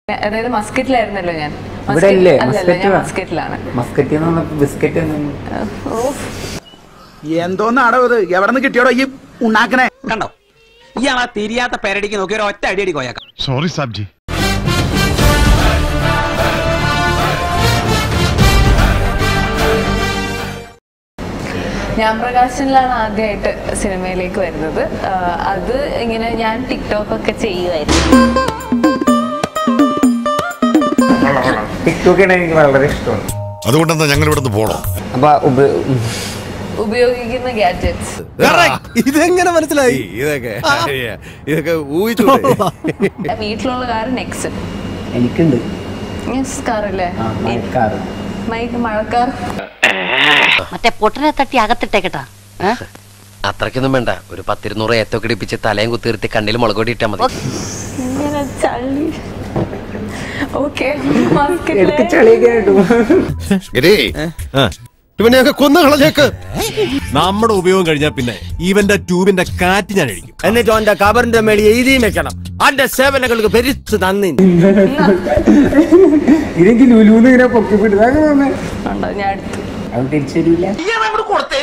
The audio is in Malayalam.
അതായത് മസ്കറ്റിലായിരുന്നല്ലോ ഞാൻ ഇവിടെ ഇല്ലേ അല്ലല്ല ഞാൻ മസ്കറ്റ് മസ്കറ്റിലാണ് മസ്കറ്റ് എന്ന് പറഞ്ഞപ്പോ ബിസ്ക്കറ്റ് ഒന്നും ഓ എന്തോന്നാടോ ഇത് എവിടെ നിന്ന് കിട്ടിയോടോ ഈ ഉണ്ടാക്കണേ കണ്ടോ ഇയാൾ ആ തിരിയാത്ത പെരടിക്ക് നോക്കി ഒരു ഒറ്റ അടിയടി കോയാക്കാം सॉरी साहब जी ഞാൻ പ്രകാശനിലാണ് ആദ്യമായിട്ട് സിനിമയിലേക്ക് വരുന്നത് ആ, അത് ഇങ്ങനെ ഞാൻ ടിക്ടോക്ക് ഒക്കെ ചെയ്യുമായിരുന്നു ടിക്ടോക്കിനെ എനിക്ക് വളരെ ഇഷ്ടമാണ് അതുകൊണ്ടെന്താ ഞങ്ങൾ ഇവിടുന്ന് പോണോ അപ്പൊ ഉപ- ഉം. ഉപയോഗിക്കുന്ന ഗാഡ്ജറ്റ്സ് ഇതെങ്ങനെ മനസ്സിലായി ഇതൊക്കെ ഇതൊക്കെ ഊഹിച്ചു വീട്ടിലുള്ള കാർ നെക്സ്റ്റ് എനിക്കുണ്ട് യെസ് കാറല്ലേ ആ മഴക്കാറ് മൈക്ക് മഴക്കാർ മറ്റേ പൊട്ടനെ തട്ടി അകത്തിട്ടേക്കട്ടാ ഏ? അത്രയ്ക്കൊന്നും വേണ്ട ഒരു പത്തിരുന്നൂറ് ഏത്തൊക്കെ ഇടിപ്പിച്ച് തലയും കുത്തിർത്തി കണ്ണിൽ മുളക് പൊടി ഇട്ടാൽ മതി ഇങ്ങനെ ചള്ളി ഓക്കെ എടുത്ത് മസ്കറ്റിലെ ചളിയൊക്കെ ആയിട്ടു ഇവനെയൊക്കെ കൊന്നു കളഞ്ഞേക്ക് നമ്മുടെ ഉപയോഗം കഴിഞ്ഞാൽ പിന്നെ ഇവന്റെ ട്യൂബിന്റെ കാറ്റ് ഞാൻ അഴിക്കും എന്നിട്ട് അവന്റെ കബറിന്റെ മേളിൽ എഴുതിയും വെക്കണം അവന്റെ സേവനങ്ങൾക്ക് പെരുത്ത് നന്ദി ഇതെനിക്ക് ലുലൂന്ന് ഇങ്ങനെ പൊക്കി പിടിച്ചു ഉണ്ടോ ഞാൻ എടുത്തു അത് തിരിച്ചു തരൂല